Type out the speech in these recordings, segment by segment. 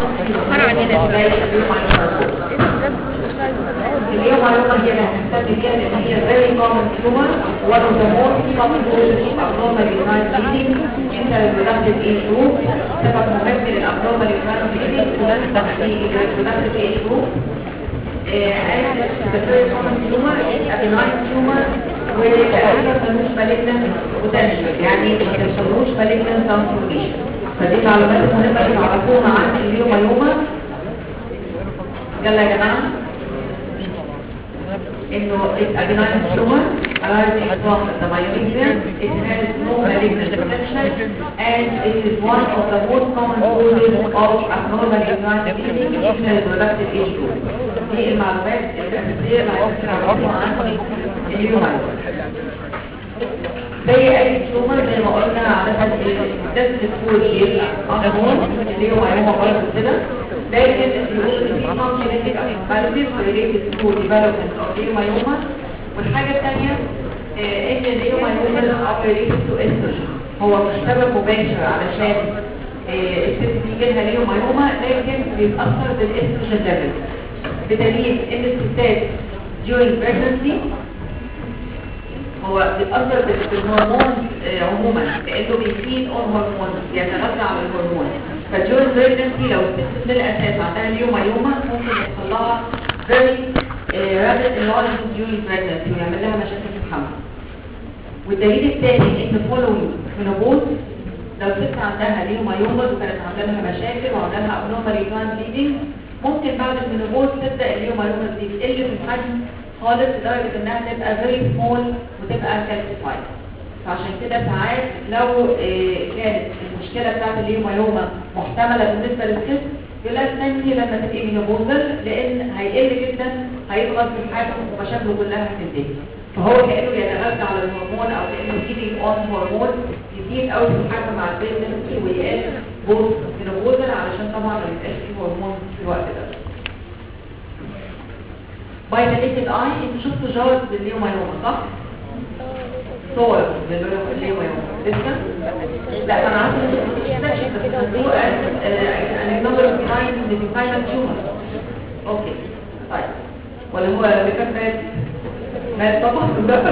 فرع هنا اليوم معلومة هي هنستخدم فيها لأن هي very common tumor one of the most common causes of abnormal uterine bleeding in the reproductive age group سبب مهم للabnormal uterine bleeding في reproductive age group and the very common tumor is a benign tumor والأغلب ملوش malignant potential يعني ما تشملوش malignant transformation فدي معلومات مهمة تعرفوها عن اليوم يلا يا جماعة انه it's a benign tumor arising from the myometrium it has no malignant potential and it is one of the most common causes of abnormal uterine bleeding in the reproductive age group دي المعلومات الأساسية اللي عايزين نعرفها عن اليوم زي اي تيومر زي ما قلنا عادة لازم تكون شيء أنهون اللي هو مايوما برضه كده لكن بيقول ان في some genetic abnormalities related to development of leiomyoma والحاجة الثانية آه، ان الleiomyoma are related to estrogen هو مش سبب مباشر علشان آه، الست بيجي لها leiomyoma لكن بيتأثر بالاستروجين ليفل بدليل ان الستات during pregnancy هو بيتأثر بالهرمون آه، عموما لأنه بيفيد اون هرمون بيتغذى على الهرمون فجوين بريجنسي لو الست من الأساس عندها اليوميوما ممكن يحصل لها very آه، rapid enlargement during pregnancy ويعمل لها مشاكل في الحمل والدليل الثاني ان following menopause لو الست عندها اليوميوما وكانت عندها لها مشاكل وعندها abnormal uterine bleeding ممكن بعد المينوبوز تبدأ اليوميوما دي تقل في الحجم خالص لدرجة انها تبقى very small وتبقى calcified فعشان كده ساعات لو آه، كانت المشكلة بتاعت اليوميوما محتملة بالنسبة للست يقول لها استني لما تبقي مينوبوزل لان هيقل جدا هيضغط في الحجم ومشاكله كلها هتنتهي فهو كأنه بيتغذى على الهرمون او كأنه feeding on هرمون يزيد قوي في الحجم مع البيزنسي ويقل بوست مينوبوزل علشان طبعا ما يبقاش فيه هرمون في الوقت ده باي ذا نيكد اي انتوا شفتوا جارز لليوميوما صح؟ صور لليوميوما لسه؟ لا انا عارفه ان انتوا مش بس خدوه ان نمبر اوف تايم ديفاينال تيومر اوكي طيب ولا هو اللي كان مات مات طبعا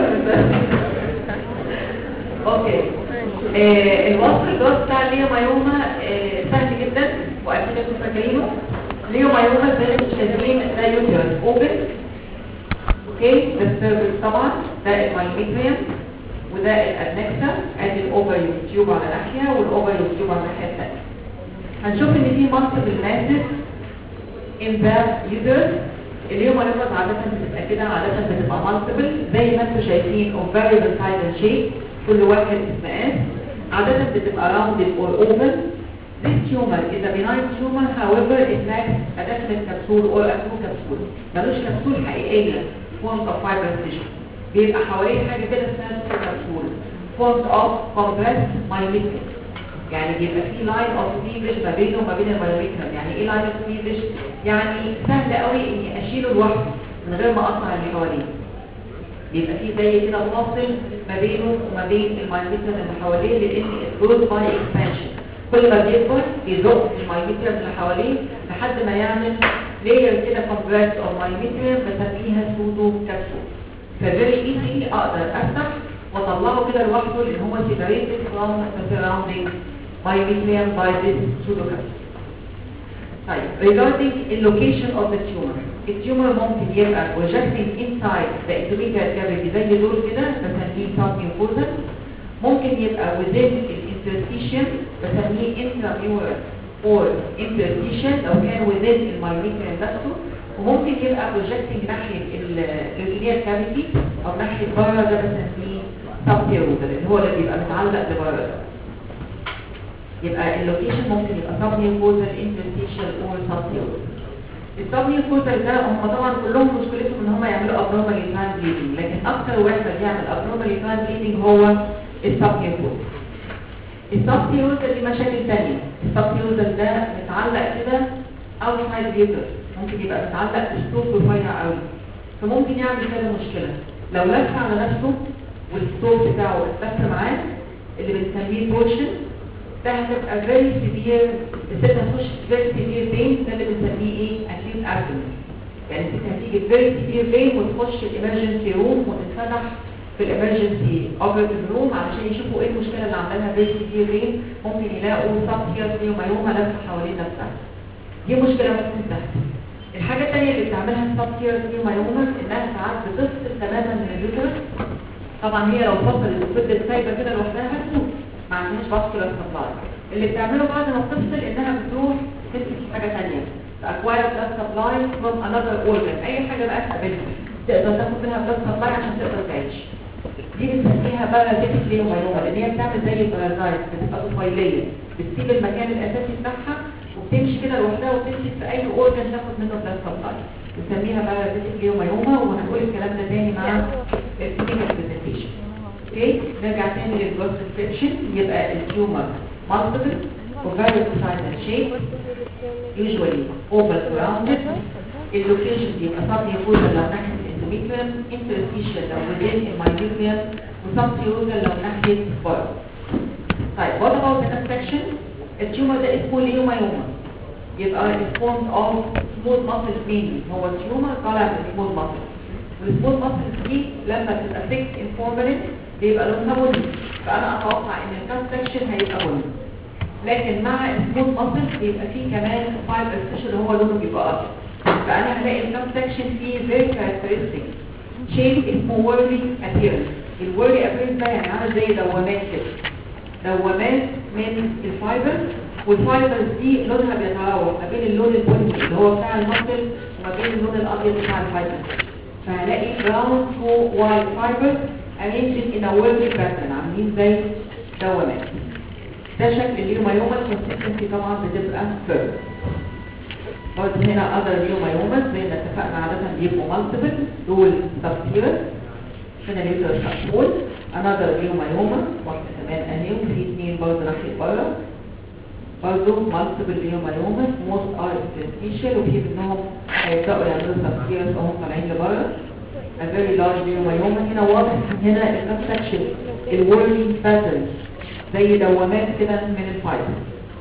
اوكي آه، الوصف الجواز بتاع الليوميوما آه، سهل جدا واكيد انتوا فاكرينه الليوميوما زي ما انتوا شايفين ده يوتيرس اوبن اوكي ده السيرفس طبعا ده المايميتريم وده الادنكسا ادي الاوفريوم تيوب على ناحيه والاوفريوم تيوب على الناحيه الثانيه هنشوف ان في منطق الماسس in the uterus اليوم هنفرض عادة بتبقى كده عادة بتبقى multiple زي ما انتم شايفين of variable size and shape كل واحد مقاس عادة بتبقى rounded or oval This tumor is a benign tumor however it lacks a definite capsule or a true capsule ملوش كبسول حقيقية forms of fibrous tissue بيبقى حواليه حاجة كده اسمها super capsule forms of compressed myometrium يعني بيبقى في لاين اوف cleavage ما بينه وما بين المايوميتريم يعني ايه لاين اوف cleavage يعني سهل قوي اني اشيله لوحده من غير ما اقطع اللي حواليه بيبقى في زي كده فاصل ما بينه وما بين المايوميتريم اللي حواليه لان الجروث باي اكسبانشن كل ما بيكبر بيزق المايوميتريم اللي حواليه لحد ما يعمل لاير كده كومبريس او مايوميتريم بسميها سودو كبسول ففيري ايزي اقدر افتح واطلعه كده لوحده لان هو separated from the surrounding myometrium by this pseudocapsule. طيب regarding the location of the tumor التيومر ممكن يبقى projecting inside the endometrial cavity زي دول كده بسميه submucosal ممكن يبقى within الانترستيشن بسميه intramural or interstitial لو كان within المايوميتريم نفسه وممكن يبقى projecting ناحية الريتينيال كافيتي او ناحية بره ده بسميه submucosal اللي هو اللي بيبقى متعلق لبره ده يبقى اللوكيشن ممكن يبقى submucosal interstitial or submucosal السبميوكوزال ده هم طبعا كلهم مشكلتهم ان هم يعملوا abnormal uterine bleeding لكن اكتر واحد بيعمل abnormal uterine bleeding هو السبميوكوزال السبميوكوزال دي مشاكل ثانيه السبميوكوزال ده متعلق كده outside uterus ممكن يبقى متعلق بستوب رفيع قوي فممكن يعمل كده مشكله لو لف على نفسه والستوب بتاعه اتلف معاه اللي بنسميه بورشن ده هتبقى very severe الست هتخش في very severe pain ده اللي بنسميه ايه acute abdomen يعني الست هتيجي very severe pain وتخش الامرجنسي روم وتتفتح في الامرجنسي اوبريتيف روم علشان يشوفوا ايه المشكله اللي عملها very severe pain ممكن يلاقوا سبتير مايوما لفه حوالين نفسها دي مشكله ممكن تحصل الحاجه الثانيه اللي بتعملها السبتير مايوما انها ساعات بتفصل تماما من اليوترس طبعا هي لو فصلت وفضلت سايبه كده لوحدها هتموت ما عندهاش فاسكولار سبلاي اللي بتعمله بعد ما بتفصل انها بتروح تمسك في حاجه ثانيه acquire blood supply from another organ اي حاجه بقى تقابلها تقدر تاخد منها blood supply عشان تقدر تعيش دي بنسميها بارازيتيك ليومايوما لان هي بتعمل زي البارازايت بتبقى طفيليه بتسيب المكان الاساسي بتاعها وبتمشي كده لوحدها وتمسك في اي اورجن تاخد منه blood supply بنسميها بارازيتيك ليومايوما وهنقول الكلام ده تاني مع الكلينيكال برزنتيشن اوكي نرجع تاني للجروس ديسكريبشن يبقى التيومر multiple ovarian sinus shape usually oval rounded اللوكيشن يبقى submucosal لو ناحية endometrium interstitial لو within الميوكليوم وسبتيوزال لو ناحية بره طيب what about the next section التيومر ده اسمه ليومايوما يبقى it's formed of smooth muscles mainly هو التيومر طالع من smooth muscles والسمول muscles دي لما بتبقى fixed in formalin بيبقى لونها بني فانا اتوقع ان الكاست سكشن هيبقى بني لكن مع السمول ماسل بيبقى فيه كمان فايبر ستيشن اللي هو لونه بيبقى ابيض فانا هلاقي الكاست سكشن فيه very characteristic shape اسمه whirly appearance الويرلي appearance ده يعني عامل زي دوامات كده دوامات من الفايبر والفايبرز دي لونها بيتراوح ما بين اللون البني اللي هو بتاع الماسل وما بين اللون الابيض بتاع الفايبر فهلاقي brown to white fibers arranged in a whirly pattern عاملين زي دوامات ده شكل اليوميوما الكونسيستنسي طبعا بتبقى فيرم برضه هنا other اليوميوما زي ما اتفقنا عادة بيبقوا multiple دول subserous هنا اليوتر سبول another اليوميوما واحدة كمان اهي وفي اثنين برضه ناحية بره برضه multiple اليوميوما most are interstitial وفي منهم هيبدأوا يعملوا subserous وهم طالعين لبره a very large اليوميوما هنا واضح هنا الكونستكشن الورلي باترن زي دوامات كده من الفايبر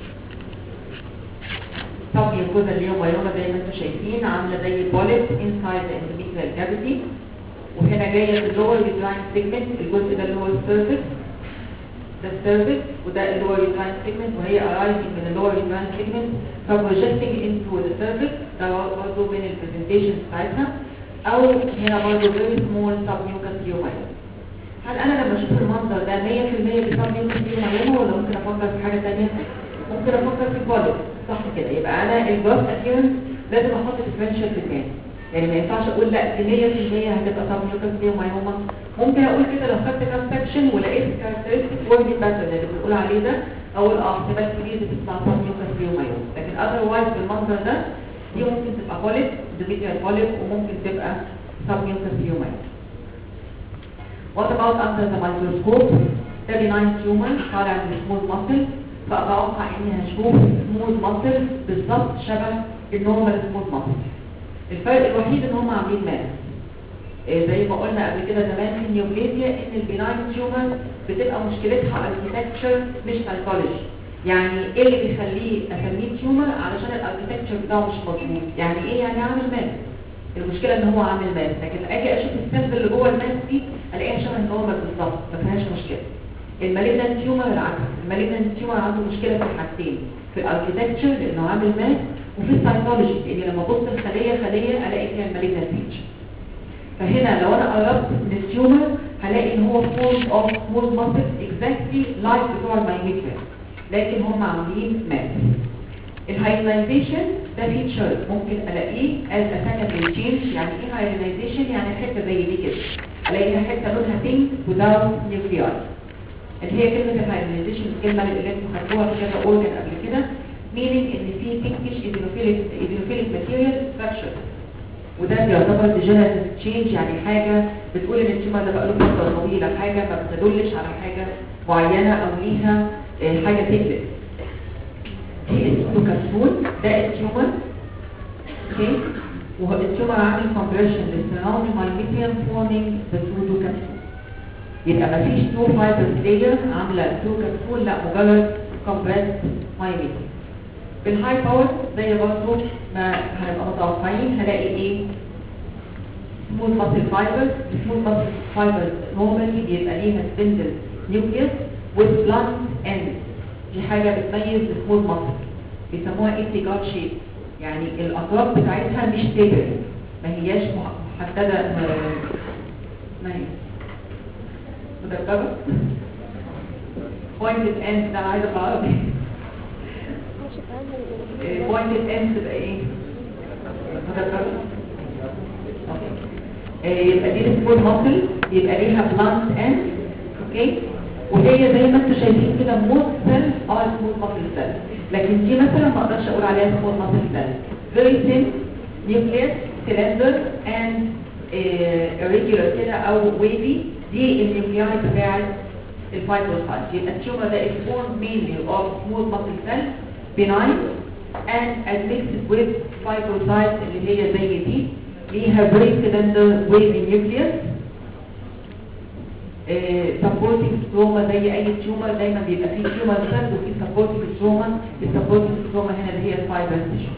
طب يكون اليوميوما زي ما انتم شايفين عامله زي بوليت انسايد ذا endometrial cavity وهنا جايه في اللور يوتراين سيجمنت الجزء ده اللي هو السيرفيس ده السيرفيس وده اللور يوتراين سيجمنت وهي arising من اللور يوتراين سيجمنت فبروجكتنج into the surface ده برضه من البرزنتيشن بتاعتها او هنا برضه very small submucous اليوميوما هل انا لما اشوف المنظر ده 100% بسبب اليوميوما ولا ممكن افكر في حاجه ثانيه ممكن افكر في بوليت صح كده يبقى انا الجروس ابيرنس لازم احط ديفرنشال في دماغي يعني ما ينفعش اقول لا دي 100% هتبقى طب ميوكس ليوميوما ممكن اقول كده لو خدت كام سكشن ولقيت الكاركترستيك وردي باترن اللي بنقول عليه ده اقول اه احتمال كبير دي تطلع طب ميوكس ليوميوما لكن اذروايز بالمنظر ده دي ممكن تبقى بوليت ديفيديال بوليت وممكن تبقى سب ميوكس ليوميوما What about under the microscope? ده benign tumor طالع من smooth muscle فأتوقع إني هشوف smooth muscle بالظبط شبه النورمال smooth muscle الفرق الوحيد إن هم عاملين ماس إيه زي ما قلنا قبل كده زمان في النيوبليزيا إن البناين تيومر بتبقى مشكلتها architecture مش psychology يعني ايه اللي بيخليه اسميه تيومر علشان الاركتكتشر بتاعه مش مظبوط يعني ايه يعني عامل ماس المشكله ان هو عامل ماس لكن اجي اشوف السيلز اللي جوه الماس دي الاقيها شبه النورمال بالظبط ما فيهاش مشكله المالجنت تيومر العكس المالجنت تيومر عنده مشكله في الحاجتين في الاركتكتشر لانه عامل ماس وفي السايكولوجي لان لما ابص الخليه خليه الاقي فيها المالجنت فيتشر فهنا لو انا قربت من التيومر هلاقي ان هو فورم اوف سمول ماسل اكزاكتلي لايك بتوع المايميتريا لكن هم عاملين ماس الهايلايزيشن ده فيتشر ممكن الاقيه از ا secondary change يعني ايه هايلايزيشن يعني حته زي دي كده الاقيها حته لونها بينك without nuclei اللي هي كلمه الهايلايزيشن الكلمه اللي انتوا خدتوها في كذا اورجن قبل كده meaning ان في pinkish eosinophilic eosinophilic material structure وده بيعتبر degenerative change يعني حاجه بتقول ان التيومر ده بقى له فتره طويله حاجه ما بتدلش على حاجه معينه او ليها آه، حاجه تقلق دي اسمه كبسول ده التيومر اوكي وهو التيومر عامل compression للسراوند مايميتريم forming the pseudo capsule يبقى مفيش تو فايبرز لاير عامله تو كبسول لا مجرد compressed myometer بالهاي باور زي برضه ما هنبقى متوقعين هلاقي ايه smooth muscle fibers smooth muscle fibers normally بيبقى ليها spindle nucleus with blunt end دي حاجة بتميز smooth muscle بيسموها اتجاه شيب يعني الاطراف بتاعتها مش stable ما هياش محددة ما هي مدببة pointed end ده عايزة بالعربي pointed end تبقى ايه مدببة يبقى دي السبور ماسل يبقى ليها بلانت اند اوكي وهي زي ما انتم شايفين كده موت سيل اه سموث ماسل سيل لكن دي مثلا ما اقدرش اقول عليها سموث ماسل سيل very thin nucleus cylinder and irregular كده او wavy دي النيوكلياي بتاعت الفايبروسايت يبقى التيومر ده is formed mainly of smooth muscle cells benign and admixed with fibrocytes اللي هي زي دي ليها بريك cylinder wavy nucleus supporting stroma زي اي تيومر دايما بيبقى فيه تيومر cells وفي supporting stroma السبورتنج stroma هنا اللي هي الفايبرس tissue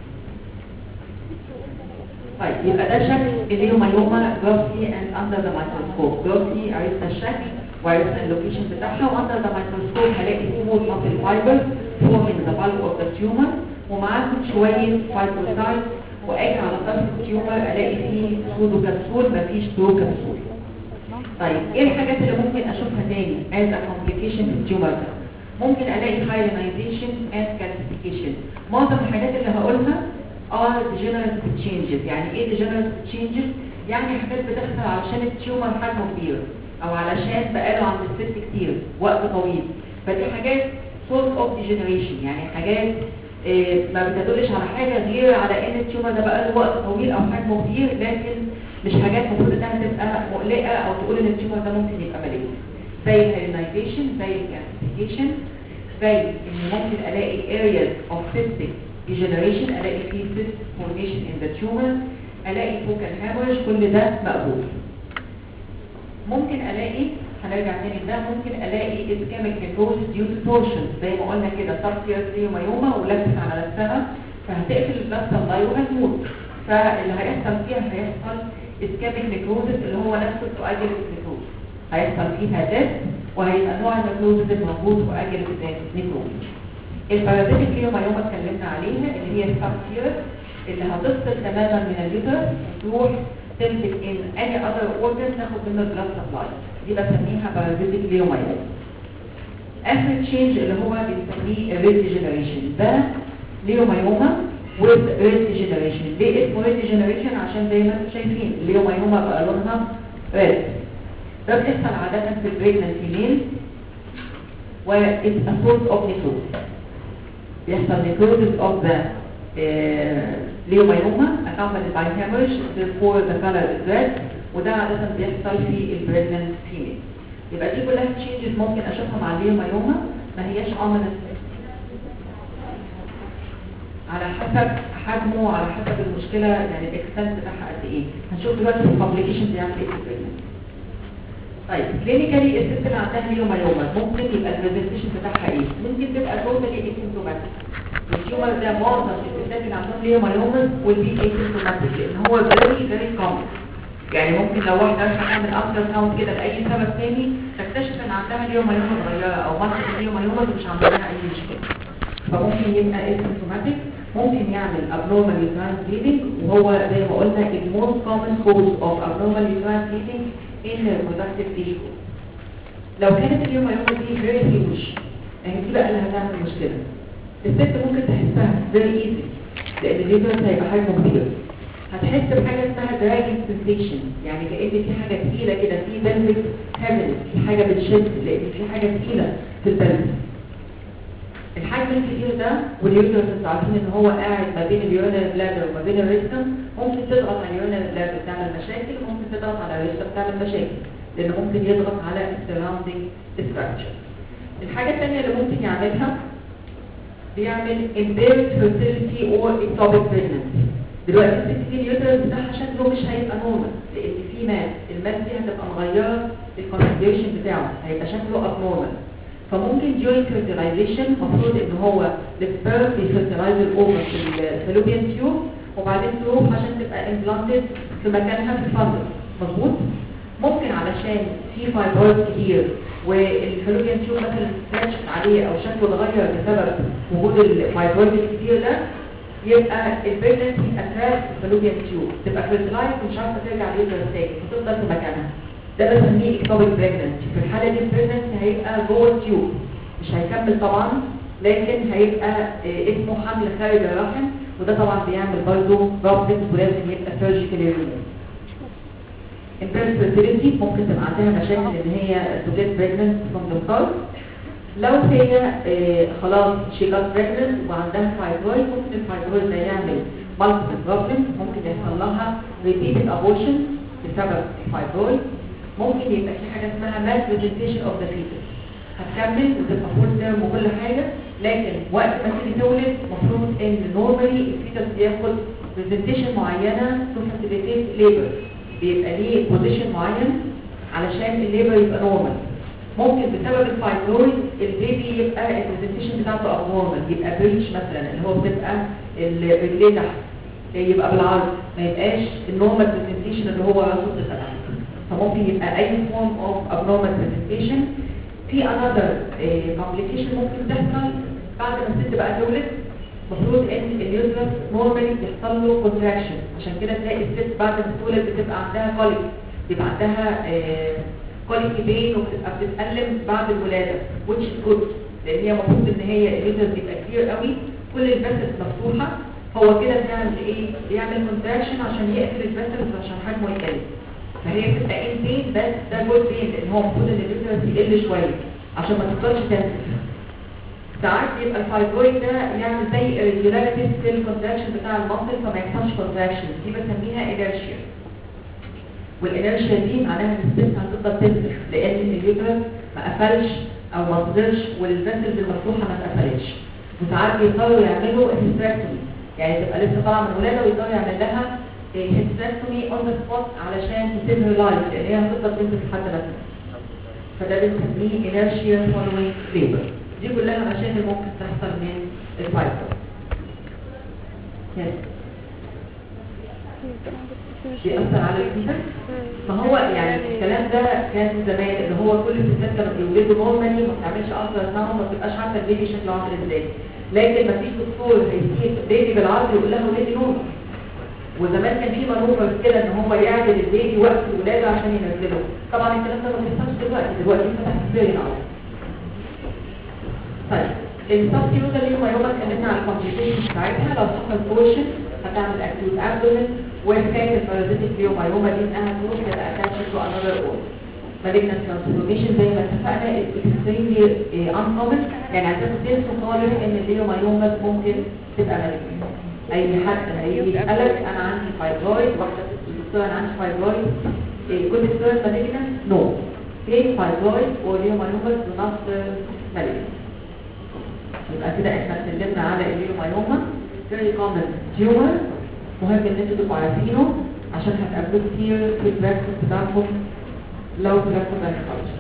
طيب يبقى ده شكل اليوميوما جروسي اند اندر ذا مايكروسكوب جروسي عرفنا الشكل وعرفنا اللوكيشن بتاعها واندر ذا مايكروسكوب هلاقي سمول ماسل فايبرز فورمينج ذا بالك اوف ذا تيومر ومعاهم شويه فايبروسايت واجي على طرف التيومر الاقي فيه سودو كبسول مفيش برو كبسول طيب ايه الحاجات اللي ممكن اشوفها تاني as a complication في التيومر ده ممكن الاقي hyalinization and calcification معظم الحاجات اللي هقولها are degenerative changes يعني ايه degenerative changes يعني حاجات بتحصل علشان التيومر حجمه كبير او علشان بقاله عند الست كتير وقت طويل فدي حاجات source of degeneration يعني حاجات إيه ما بتدلش على حاجة غير على ان التيومر ده بقاله وقت طويل او حجمه كبير لكن مش حاجات المفروض انها تبقى مقلقة او تقول ان التيومر ده ممكن يبقى مالجنت زي الهيرنايزيشن زي الكالسيفيكيشن زي ان ممكن الاقي areas of cystic degeneration الاقي فيه cyst formation in the tumor الاقي focal hemorrhage كل ده مقبول ممكن الاقي هنرجع تاني ده ممكن الاقي ischemic necrosis due to torsion زي ما قلنا كده subserious مايوما ولفت على نفسها فهتقفل البلاسة الله وهتموت فاللي هيحصل فيها هيحصل ischemic necrosis اللي هو نفس الcoagulous necrosis هيحصل فيها death وهيبقى نوع النكروزس الموجود coagulous necrosis البارازيتيك ليومايوما اتكلمنا عليها اللي هي السبسيرس اللي هتفصل تماما من اليوترس تروح تمسك ان any other organ تاخد منه البلاد سبلاي دي بسميها بارازيتيك ليومايوما اخر تشينج اللي هو بنسميه ريد ديجنريشن ده ليومايوما with ريد ديجنريشن ليه اسمه ريد ديجنريشن عشان زي ما انتم شايفين الليومايوما بقى لونها ريد ده بيحصل عادة في البريجننت فيميل و it's a source of necrosis بيحصل necrosis of the uh, leiomyoma accompanied by hemorrhage therefore the color is red وده عادة بيحصل في البريجننت فيميل يبقى دي كلها changes ممكن اشوفها مع الليوميوما ما هياش ominous على حسب حجمه على حسب المشكلة يعني الاكستنت بتاعها قد ايه هنشوف دلوقتي الكومبليكيشن بيعمل ايه في البريجننت طيب كلينيكالي الست اللي عندها ليوميوما ممكن يبقى البرزنتيشن بتاعها ايه ممكن تبقى توتالي اسيمتوماتيك التيومر ده معظم الستات اللي عندهم ليوميوما والبي اسيمتوماتيك لان هو فيري فيري كومن يعني ممكن لو واحده رايحه تعمل الترا ساوند كده لاي سبب تاني تكتشف ان عندها ليوميوما صغيره او ماسكه ليوميوما مش عندها اي مشكله فممكن يبقى اسيمتوماتيك ممكن يعمل abnormal uterine bleeding وهو زي ما قلنا the most common cause of abnormal uterine bleeding in reproductive tissue لو كانت اليوميوما دي very huge يعني دي بقى اللي هتعمل مشكلة الست ممكن تحسها very easy لان اليوترس هيبقى حجمه كبير هتحس بحاجة اسمها dragging sensation يعني كأن في حاجة تقيلة كده في pelvic heaviness في حاجة بتشد لان في حاجة تقيلة في البلد الحجم الكبير ده واليوترس انتوا عارفين ان هو قاعد ما بين اليورينال بلادر وما بين الريستم ممكن تضغط على اليورينال بلادر تعمل مشاكل وممكن تضغط على الريستم تعمل مشاكل لانه ممكن يضغط على السراوندينج ستراكشر الحاجة الثانية اللي ممكن يعملها بيعمل impaired fertility or ectopic pregnancy دلوقتي الست دي اليوترس بتاعها شكله مش هيبقى نورمال لان في ماس الماس دي هتبقى مغيره الكونفيجريشن بتاعه هيبقى شكله ابنورمال فممكن during fertilization المفروض ان هو السبيرم بيفرتلايز الاوفر في الفالوبيان تيوب وبعدين تروح عشان تبقى امبلانتد في مكانها في الفندق مظبوط ممكن علشان في فايبرويد كتير والفالوبيان تيوب مثلا سكراتش عليه او شكله اتغير بسبب وجود الفايبرويد الكتير ده يبقى البريجنسي اتراك الفالوبيان تيوب تبقى فيرتلايز ومش عارفه ترجع ليوترس تاني وتفضل في مكانها ده بسميه اكتوبيك بريجنسي في الحاله دي البريجنسي هيبقى جوه التيوب مش هيكمل طبعا لكن هيبقى اه اسمه حمل خارج الرحم وده طبعا بيعمل برضه رابط ولازم يبقى سيرجيكالي ريموف infertility ممكن تبقى عندها مشاكل ان هي to get pregnant from the start لو هي اه خلاص she got pregnant وعندها fibroid ممكن الفايبرويد ده يعمل multiple problems ممكن يحصل لها repeated abortion بسبب الفايبرويد ممكن يبقى في حاجه اسمها malpresentation of the fetus هتكمل وتبقى فول تيرم وكل حاجه لكن وقت ما تيجي تولد المفروض ان نورمالي الفيتس بياخد برزنتيشن معينه تو فاسيليتيت ليبر بيبقى ليه بوزيشن معين علشان الليبر يبقى نورمال ممكن بسبب الفايبرويد البيبي يبقى البرزنتيشن بتاعته ابنورمال يبقى بريتش مثلا اللي هو بتبقى الرجلين تحت يبقى بالعرض ما يبقاش النورمال برزنتيشن اللي هو راسه بتبقى فممكن يبقى اي فورم اوف abnormal presentation في another complication ممكن تحصل بعد ما الست بقى تولد المفروض ان اليوترس نورمالي بيحصل له كونتراكشن عشان كده تلاقي الست بعد ما تولد بتبقى عندها كوليك بيبقى عندها كوليك بين وبتبقى بتتألم بعد الولاده which is good لان هي المفروض ان هي اليوترس بيبقى كتير قوي كل الفاسس مفتوحه هو كده بيعمل ايه؟ بيعمل كونتراكشن عشان يقفل الفاسس عشان حجمه يقل فهي بتبقى ان بين بس ده جود بين لان هو المفروض ان اليوترس يقل شويه عشان ما تفضلش تنزل ساعات يبقى الفايبرويد ده يعمل زي irregularities في الكونتراكشن بتاع المصل فما يحصلش كونتراكشن دي بسميها انيرشيا والانيرشيا دي معناها ان الست هتفضل تنزل لان اليوترس ما قفلش او ما صدرش والفاسلز المفتوحه ما اتقفلتش وساعات بيضطروا يعملوا هيستراكتومي يعني تبقى لسه طالعه من الولاده ويقدروا يعمل لها هيستراكتومي اون ذا سبوت علشان تسيب هير لايف لان هي هتفضل تنزل لحد ما فده بنسميه inertia following labor دي كلها مشاكل ممكن تحصل من الفايبر yes. بيأثر على الفيتس ما هو يعني الكلام ده كان زمان اللي هو كل الستات كانوا بيولدوا نورمالي ما بتعملش اصلا سنه ما بتبقاش عارفه البيبي شكله عامل ازاي لكن ما فيش دكتور هيسيب بيبي بالعرض يقول لها ولادي نورمال وزمان كان في مانوفر كده ان هم يعدل البيبي وقت الولاده عشان ينزله طبعا الكلام ده ما بيحصلش دلوقتي دلوقتي فتح سبيرين على طيب السبتيوتا اللي هم يوم اتكلمنا على الكومبليكيشن بتاعتها لو حصل بورشن هتعمل اكيوت ابدومن وحكايه البارازيتيك ليومايوما دي انها تروح تبقى اتاتش تو انذر اورد مالجنت ترانسفورميشن زي ما اتفقنا اكستريملي انكومن يعني عشان تنسوا خالص ان الليومايوما ممكن تبقى مالجنت اي حد هيجي يسالك انا عندي فايبرويد واحده الدكتوره انا عندي فايبرويد كل ستيرن مالجنت نو ايه فايبرويد وليومايوما دو نوت مالجنت يبقى كده احنا اتكلمنا على الليومايوما very common tumor مهم ان انتوا تبقوا عارفينه عشان هتقابلوه كتير في البراكتس بتاعكم لو براكتس جاينيكولوجي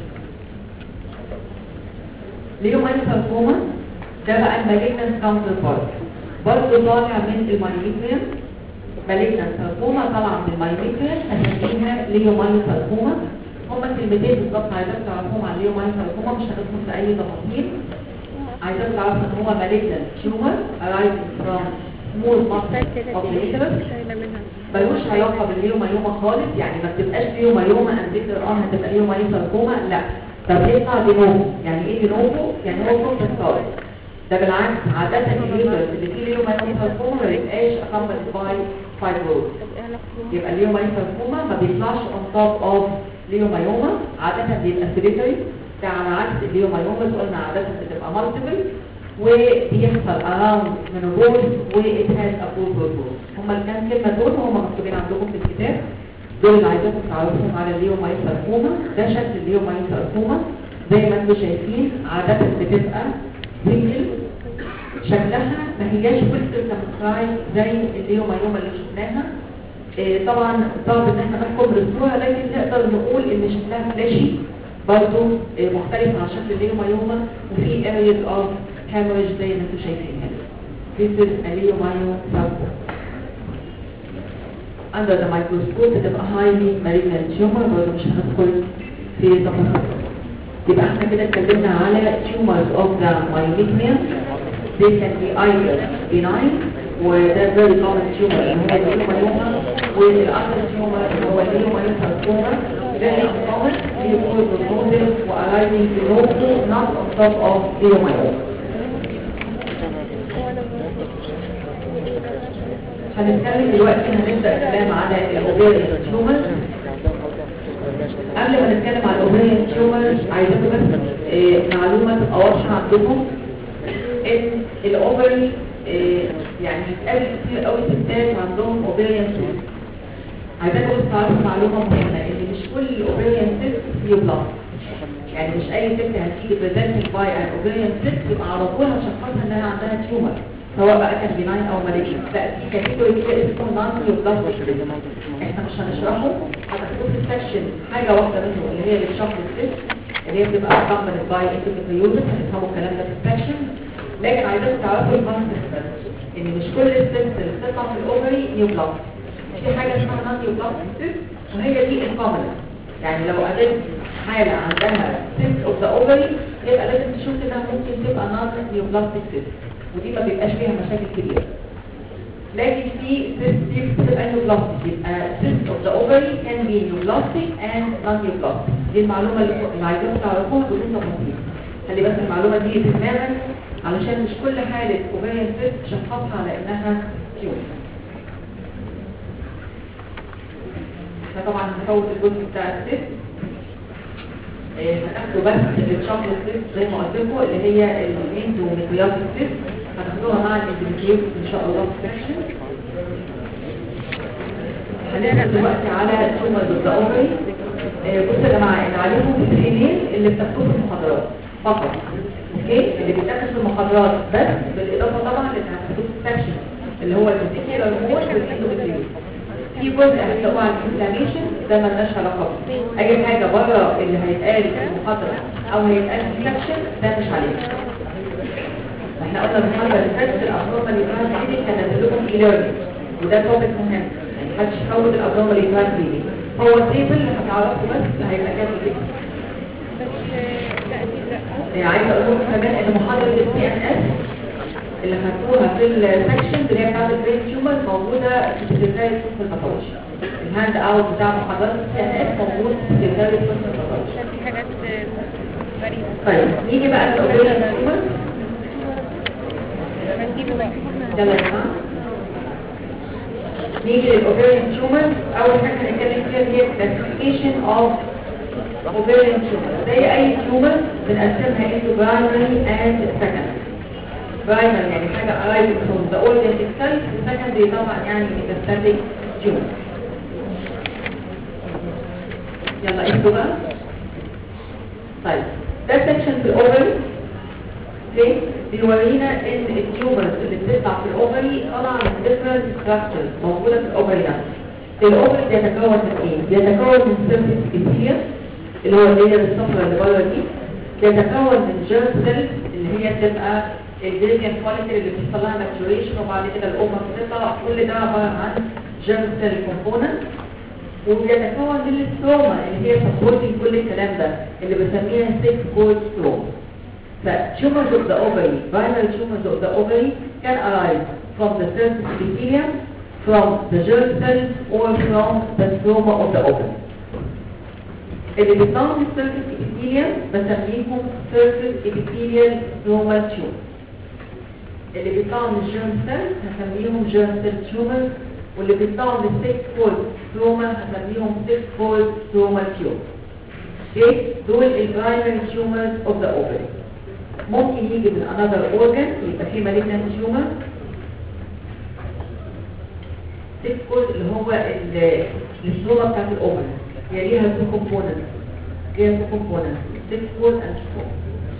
ليومايوساركوما ده بقى المالجنت كاونتر بارت برضه طالع من المايوميتريم مالجنت ساركوما طالعه من المايوميتريم هنسميها ليومايوساركوما هما كلمتين بالظبط عايزاكم تعرفوهم عن ليومايوساركوما مش هندخل في اي تفاصيل عايزاكم تعرفوا ان هو مالجنت تيومر arising from small muscle of the uterus ملوش علاقه بالليومايوما خالص يعني ما بتبقاش ليومايوما انديتر اه هتبقى ليومايوساركوما لا طب يطلع دينوفو يعني ايه دينوفو؟ يعني هو بروتستار ده بالعكس عادة اليوترس اللي فيه ليومايوساركوما ما بيبقاش accompanied by fibroid يبقى الليومايوساركوما ما بيطلعش on top of ليومايوما عادة بيبقى سيريتري ده على عكس الليومايوما قلنا عادة بتبقى مالتيبل وبيحصل around menopause و it has a full purpose هما الكام كلمة دول هما مكتوبين عندكم في الكتاب دول اللي عايزاكم تعرفهم على الليومايوساركوما ده شكل الليومايوساركوما زي ما انتم شايفين عادة بتبقى سنجل شكلها ما هياش فلتر كمستراي زي الليومايوما اللي شفناها إيه طبعا صعب ان احنا نحكم بالصورة لكن نقدر نقول ان شكلها فلاشي برضه آه، مختلفة عن شكل الليومايوما وفي areas of hemorrhage زي ما انتم شايفين هنا This is a leiomyosarcoma under the microscope بتبقى highly malignant tumor برضه مش هندخل في تفاصيل يبقى احنا كده اتكلمنا على tumors of the malignant they can be either benign وده very common tumor اللي هو الهيومايوما والاخر tumor اللي هو الهيومايوساركوما very common بيكون prognosis وarising below not on top of leiomyoma هنتكلم دلوقتي هنبدأ الكلام على الاوبيريان تيومر قبل ما نتكلم على الاوبيريان تيومر عايزاكم بس آه، معلومة تبقى واضحة عندكم ان الاوبري آه، يعني بيتقابل كتير قوي ستات عندهم اوبيريان سيست عايزاكم بس تعرفوا معلومة مهمة ان مش كل الاوبيريان سيست يبلغ يعني مش اي ست هتيجي بريزنتد باي ان اوبيريان سيست يبقى على طول هشخصها انها عندها تيومر سواء بقى كان بناين او مالجن لا في كاتيجوري كده اسمه نون بلاستيك احنا مش هنشرحه هتاخدوه في السكشن حاجه واحده منه اللي هي الشخص السيست اللي هي بتبقى اكمل باي انترفيوزن هنفهموا الكلام ده في السكشن لكن عايزاكم تعرفوا الكونسبت بس ان مش كل السيست اللي بتطلع في الاوفري نيو بلاستيك في حاجه اسمها نون نيو بلاستيك وهي دي الكومن يعني لو قابلت حالة عندها سيست اوف ذا اوفري يبقى لازم تشوف انها ممكن تبقى نون نيو بلاستيك سيست ودي ما بيبقاش فيها مشاكل كبيرة لكن في سيست دي بتبقى نيو بلاستيك يبقى سيست اوف ذا اوفري كان بي نيو بلاستيك اند نون نيو بلاستيك دي المعلومة اللي اللي عايزاكم تعرفوها بدون تفاصيل خلي بس المعلومة دي في دماغك علشان مش كل حالة اوفريان سيست شخصها على انها تيومر احنا طبعا هنفوت الجزء بتاع السيست آه، هناخده بس الشوكليت سيست زي ما قلت لكم اللي هي الاندوميترياتيك سيست هناخدوها مع الاندوميتريوس ان شاء الله في السكشن هنرجع دلوقتي على تومر ضد اوفري بصوا يا جماعه اللي عليكم في الايميل اللي بتاخدوه في المحاضرات فقط اوكي اللي بيتاخد في المحاضرات بس بالاضافه طبعا اللي هتاخدوه في السكشن اللي هو الفيزيكال هرمون والاندوميتريوس في جزء هتلاقوه على الانفلاميشن ده مالناش علاقه بيه اي حاجه بره اللي هيتقال في المحاضره او هيتقال في السكشن ده مش علينا احنا قلنا المحاضره اللي فاتت الابنورمال اللي دي كانت لكم اي ليرنينج وده توبيك مهم يعني محدش يفوت الابنورمال اللي دي هو التيبل اللي هتعرفه بس هيبقى كامل جدا يعني عايزه اقول لكم كمان ان محاضره السي ان اس اللي خدتوها في السكشن اللي هي بتاعت البرين تيومر موجوده في سكرتاري صف الباثولوجي الهاند اوت بتاع محاضرات السي ان اس موجود في سكرتاري صف الباثولوجي عشان في حاجات غريبة طيب نيجي بقى للاوبريشن تيومر هنجيبه بقى يلا يا جماعه نيجي للاوبريشن تيومر اول حاجه هنتكلم فيها هي classification of ovarian tumor زي اي تيومر بنقسمها into primary and secondary primary يعني حاجه arising from the organ itself secondary طبعا يعني metastatic tumor يلا انتوا بقى طيب ده section في الاوفري ليه؟ بيورينا ان التيومرز اللي بتطلع في الاوفري طالعه من different structures موجوده في الاوفري ده الاوفري بيتكون من ايه؟ بيتكون من surface epithelium اللي هو اللير الصفراء اللي بره دي بيتكون من جيرم سيلز اللي هي بتبقى الجريجن فوليكل اللي بيحصل لها ماتوريشن وبعد كده الاوفر بتطلع كل ده عباره عن جيرم سيل كومبوننت وبيتكون من الستروما اللي هي سبورتنج كل الكلام ده اللي بنسميها سيك كود ستروما فtumors of the ovary, primary tumors of the ovary can arise from the surface epithelium, from the germ cells, or from the stroma of the ovary. اللي بيطلعوا من السيرفيس epithelium بسميهم surface epithelial stromal tumor. اللي بيطلعوا من الجيرم سيلز هسميهم germ cell tumors واللي بيطلعوا من السيك فولد ستروما هسميهم سيك فولد stromal tumor. اوكي دول البرايمري tumors of the ovary. ممكن يجي من another organ يبقى في malignant tumor سيك فولد اللي هو ال- الستروما بتاعت الاوفري هي ليها تو كومبوننت ليها تو كومبوننت سيك فولد اند ستروما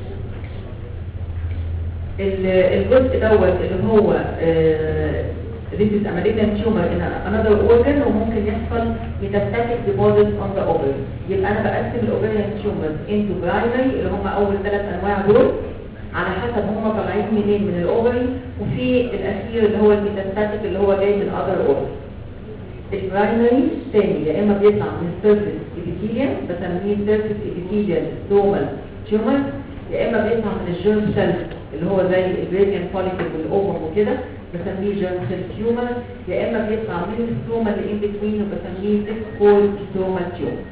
ال- الجزء دوت اللي هو this is a malignant tumor in another organ وممكن يحصل metastatic deposits on the ovary يبقى انا بقسم الاوفريان tumors into primary اللي هم اول ثلاث انواع دول على حسب هم طالعين منين من الاوفري وفي الاخير اللي هو الميتاستاتيك اللي هو جاي من other organ البرايمري تاني يا اما بيطلع من السيرفيس ابيثيليوم بسميه سيرفيس ابيثيليوم ستومال تيومر يا اما بيطلع من الجيرم سيل اللي هو زي الجريديان فوليكل والاوفر وكده بسميه جيرم سيل تيومر يا اما بيطلع من الستوما اللي ان بتوين وبسميه ديسكول ستومال تيومر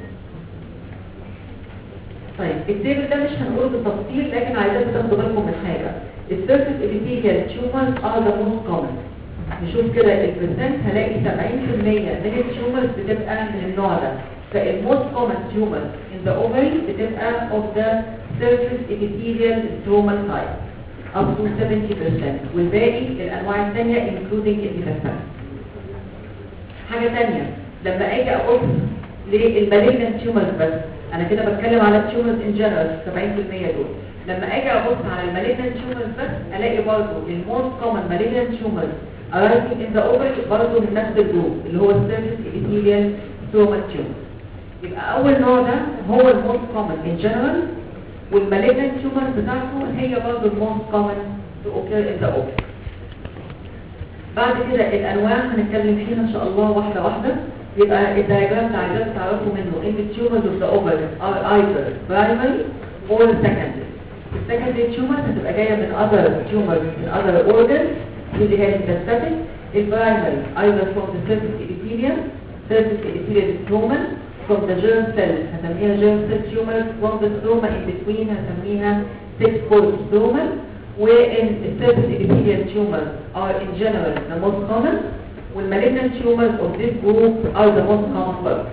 طيب التيبل ده مش هنقوله بالتفصيل لكن عايزاكم تاخدوا بالكم من حاجه السيرفيس ابيثيليوم تيومرز ار ذا موست كومن نشوف كده البرسنت هلاقي 70% من التيومرز بتبقى من النوع ده فالموست كومن تيومر in the ovary بتبقى of the surface epithelial stromal type up to 70% والباقي الانواع الثانيه including الميتاستاسيس حاجه ثانيه لما اجي ابص للمالجنت تيومرز بس انا كده بتكلم على التيومرز ان جنرال 70% دول لما اجي ابص على المالجنت تيومرز بس الاقي برضه الموست كومن مالجنت تيومرز arising in the ovary برضه من نفس الجروب اللي هو السيرفيس epithelial stromal tumor يبقى اول نوع ده هو الموست كومن in general والمالجنت تيومر بتاعته هي برضه الموست كومن to occur in the ovary بعد كده الانواع هنتكلم فيها ان شاء الله واحده واحده يبقى الدايجرام اللي عايزاكم تعرفوا منه ان التيومرز اوف ذا اوفر ار ايذر برايمري اور سكندري السكندري تيومر هتبقى جايه من other tumors من other organs اللي هي الميتاستاتيك البرايمري either from the surface epithelium surface epithelial stroma from the germ cell هسميها germ cell tumors from the stroma in between هسميها six fold stroma وإن surface epithelial tumors are in general the most common والmalignant tumors of this group are the most common first.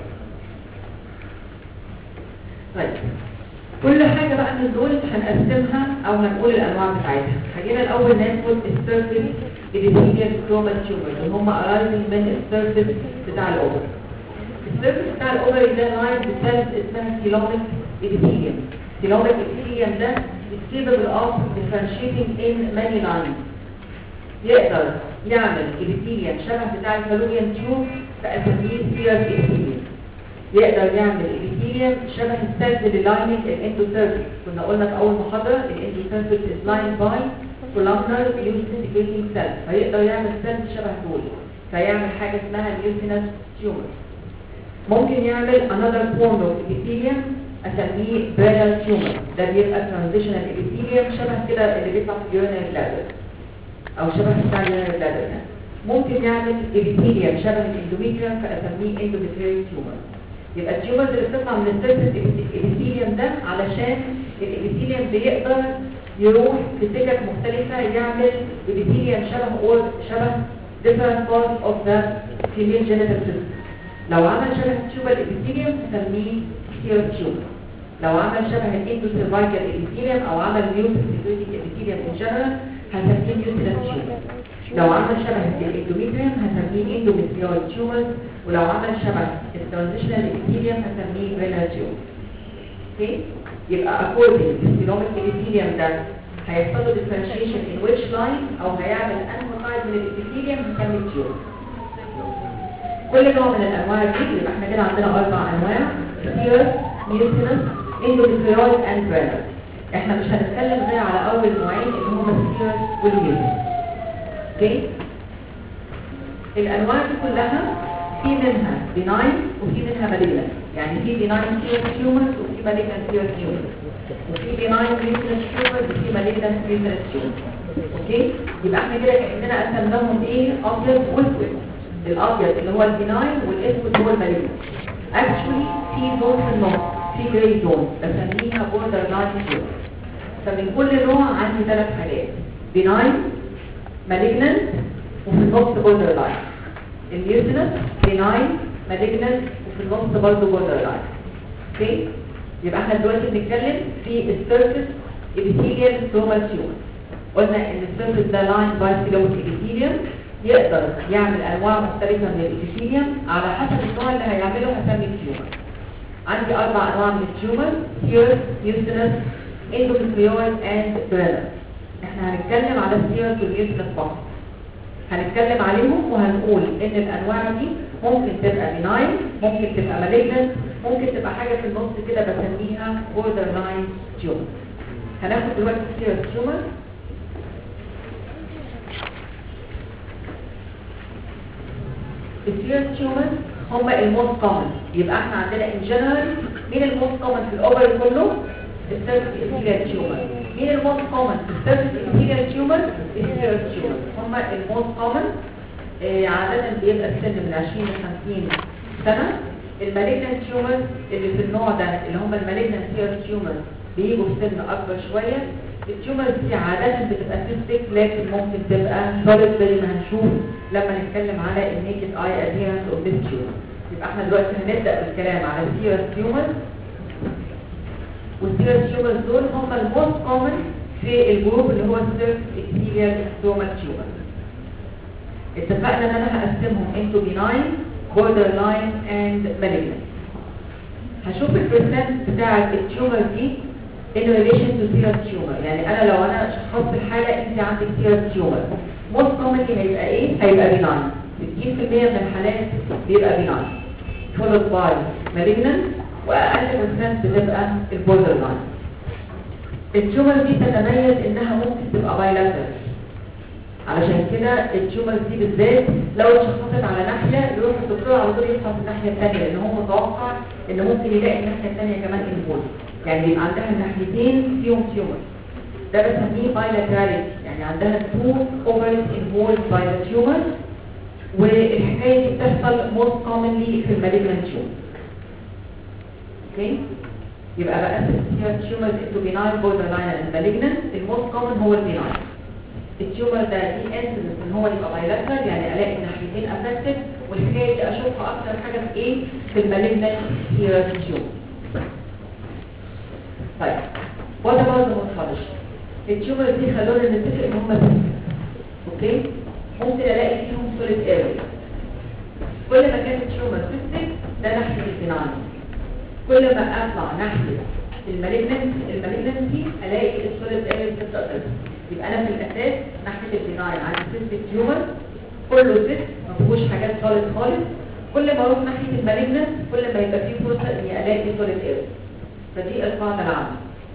طيب كل حاجة بقى من دول هنقسمها او هنقول الانواع بتاعتها خلينا الاول ناخد السيرفيس epithelial stromal tumor اللي هم arising من السيرفيس بتاع الاوفر السيرفيس بتاع الاوفر ده لاين بسيلز اسمها سيلوميك epithelium سيلوميك epithelium ده is capable of differentiating in many lines يقدر يعمل epithelium شبه بتاع الفالوبيان تيوب فاسميه سيرس epithelium يقدر يعمل epithelium شبه السيلز اللي لايننج الاندوثيرفيس كنا قلنا في اول محاضره الاندوثيرفيس is lined by columnar lucidating cells فيقدر يعمل سيلز شبه دول فيعمل حاجه اسمها mucinous tumor ممكن يعمل another form of epithelium اسميه brenal tumor ده بيبقى transitional epithelium شبه كده اللي بيطلع في urinary bladder او شبه بتاع urinary bladder يعني ممكن يعمل epithelium شبه الاندوميتريوم فاسميه endometrial tumor يبقى التيومرز اللي بتطلع من السيرفيس الابيثيليوم ده علشان الابيثيليوم بيقدر يروح في سكك مختلفة يعمل ابيثيليوم شبه اور شبه different parts of the female genital system لو عمل شبه التيوبر الابيثيليوم نسميه سير تيوبر لو عمل شبه الاندوسيرفايكال الابيثيليوم او عمل ميوتك سيكريتيك الابيثيليوم ان جنرال هنسميه ميوتينس تيوبر لو عمل شبه الاندوميتريوم هنسميه اندوميتريال تيومر ولو عمل شبه الترانزيشنال ابيثيليوم هنسميه رينال تيومر اوكي يبقى according للسيلوميك ابيثيليوم ده هيحصل له differentiation in which line او هيعمل انهي قاعد من الابيثيليوم هنسميه تيومر كل نوع من الانواع دي يبقى احنا كده عندنا اربع انواع سيرس ميوسينس اندوميتريال اند رينال احنا مش هنتكلم غير على اول نوعين اللي هم السيرس والميوسينس اوكي الانواع دي كلها في منها بناين وفي منها مالجنت يعني في بناين سيرس تيومرز وفي مالجنت سيرس تيومرز وفي بناين ميوسينس تيومرز وفي مالجنت ميوسينس تيومرز اوكي يبقى احنا كده كاننا قسمناهم ايه ابيض واسود الابيض اللي هو البناين والاسود هو المالجنت اكشولي في زون في النص في جراي زون بسميها بوردر لاين تيومر فمن كل نوع عندي ثلاث حاجات بناين malignant وفي النص border line الميوسينس benign malignant وفي النص برضه border line اوكي يبقى احنا دلوقتي بنتكلم في السيرفيس epithelial stromal tumor قلنا ان السيرفيس ده لاين باي سيلوميك epithelium يقدر يعمل انواع مختلفه من الابيثيليوم على حسب النوع اللي هيعمله هسمي التيومر عندي اربع انواع من التيومر سيرس ميوسينس endometrioid and brenner احنا هنتكلم على السيرس والميوسينس فقط هنتكلم عليهم وهنقول ان الانواع دي ممكن تبقى بناين ممكن تبقى مالجنت ممكن تبقى حاجه في النص كده بسميها بوردر لاين تيومر هناخد دلوقتي سيرس تيومر السيرس تيومر هم الموست كومن يبقى احنا عندنا ان جنرال مين الموست كومن في الاوفر كله السيرفس انتيريال تيومر مين الموست كومن في السيرفس انتيريال تيومر السيرس تيومر هم الموست كومن عادة بيبقى السن من 20 ل 50 سنة المالجنت تيومر اللي في النوع ده اللي هم المالجنت سيرس تيومر بيجوا في سن اكبر شوية التيومرز دي عادة بتبقى سيستيك لكن ممكن تبقى سوليد زي ما هنشوف لما نتكلم على النيكد اي اديرنس اوف ذيس تيومر يبقى احنا دلوقتي هنبدا بالكلام على السيرس تيومرز والسيرس تيومرز دول هم الموست كومن في الجروب اللي هو السيرس اكتيريال ستومال تيومر اتفقنا ان انا هقسمهم into benign borderline and malignant هشوف البرسنت بتاع التيومر دي in relation to serious tumor يعني انا لو انا شخصت الحالة انت عندك serious tumor most commonly هيبقى ايه؟ هيبقى benign 60% من الحالات بيبقى benign followed by malignant واقل percent بتبقى البوردر لاين التيومر دي تتميز انها ممكن تبقى bilateral علشان كده التيومر دي بالذات لو اتشخصت على ناحية يروح الدكتور على طول يفحص الناحية الثانية لان هو متوقع ان ممكن يلاقي الناحية الثانية كمان انفول يعني يبقى عندها الناحيتين فيهم تيومر ده بسميه bilaterality يعني عندها two ovaries involved by the tumor والحكاية دي بتحصل most commonly في المالجنت tumor اوكي يبقى بقى tumors into benign borderline and malignant الموست common هو البناين التيومر ده دي انسنس ان هو يبقى بايلاترال يعني الاقي الناحيتين افكتد والحكايه دي اشوفها اكتر حاجه في ايه في المالجنت سيرس تيومر طيب وده برضه متفرش التيومر دي خلونا نتفق ان هم اوكي ممكن الاقي فيهم سوليد اريا كل ما كانت التيومر سيستك ده ناحيه البناين كل ما اطلع ناحيه المالجنت المالجنتي الاقي السوليد اريا بتبدا تظهر يبقى انا في الاساس ناحيه البناين عندي سيستك تيومر كله سيست ما فيهوش حاجات سوليد خالص كل ما اروح ناحيه المالجنت كل ما يبقى فيه فرصه اني الاقي سوليد اريا فدي القاعده العامه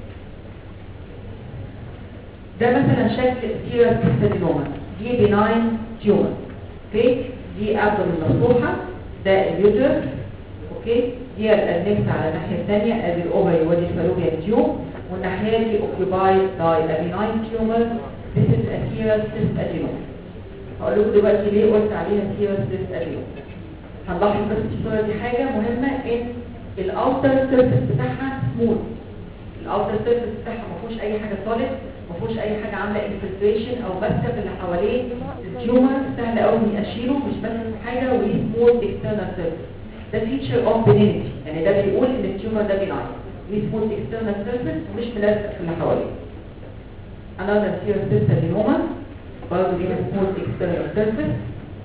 ده مثلا شكل سيرس ستادينوما دي بناين تيومر اوكي دي ابدومين مفتوحه ده اليوتر اوكي دي الادنكس على الناحيه الثانيه ادي الاوفري ودي الفالوبيان تيوب والناحيه دي occupied by a benign tumor this is a serous cyst adenoma هقول لكم دلوقتي ليه قلت عليها serous cyst adenoma هنلاحظ بس في الصوره دي حاجه مهمه ان الاوتر سيرفيس بتاعها سموث الاوتر سيرفيس بتاعها ما فيهوش اي حاجه سوليد ما فيهوش اي حاجه عامله انفلتريشن او ماسكه في اللي حواليه التيومر سهل قوي اني اشيله مش ماسك حاجه وليه سموث اكسترنال سيرفيس ده فيتشر اوف بينينيتي يعني ده بيقول ان التيومر ده بيناين ليه سموث اكسترنال سيرفيس ومش ملزق في اللي حواليه another serous cyst adenoma برضه ليها سموث اكسترنال سيرفيس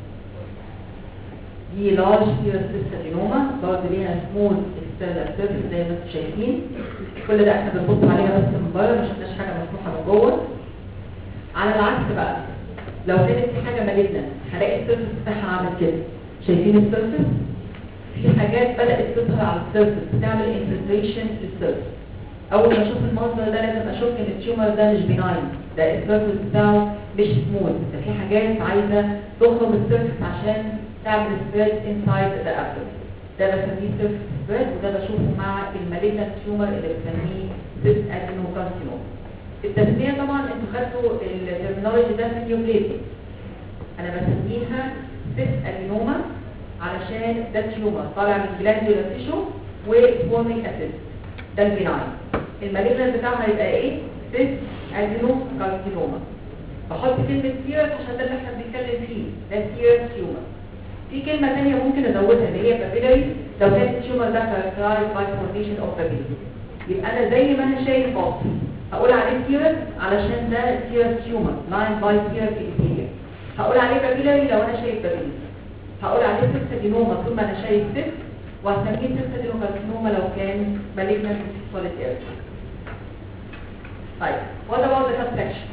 دي لارج سيرس سيستادينوما برضه ليها سمول اكسترنال سيرفيس زي ما انتم شايفين كل ده احنا بنبص عليها بس من بره ما شفناش حاجه مفتوحه من جوه على العكس بقى لو كانت في حاجه مالجنت هلاقي السيرفيس بتاعها عامل كده شايفين السيرفيس في حاجات بدات تظهر على السيرفيس بتعمل انفلتريشن للسيرفيس اول ما اشوف المنظر ده لازم اشوف ان التيومر ده مش بناين ده السيرفيس بتاعه مش سموث ده في حاجات عايزه تخرج السيرفيس عشان تعمل سبريد انسايد ذا ابدومين ده بسميه سيرفيس سبريد وده بشوفه مع المالجنت تيومر اللي بسميه سيست ادينوكارسينوما التسميه طبعا انتوا خدتوا الترمينولوجي ده في النيوبليتي انا بسميها سيست ادينوما علشان ده تيومر طالع من جلاندولار تيشو وفورميك اسيد ده البناين المالجنت بتاعها هيبقى ايه سيست ادينوكارسينوما بحط كلمه سيرس عشان ده اللي احنا بنتكلم فيه ده سيرس تيومر في كلمة تانية ممكن ازودها اللي هي بابيلاري لو كانت التيومر ده characterized by formation of papillary يبقى انا زي ما انا شايف اوبس هقول عليه سيرس علشان ده سيرس تيومر لاين باي سيرس ابيثيليا هقول عليه بابيلاري لو انا شايف بابيلاري هقول عليه سيستادينوما طول ما انا شايف سيست وهسميه سيستادينوكارسينوما لو كان malignant solid area طيب what about the subsection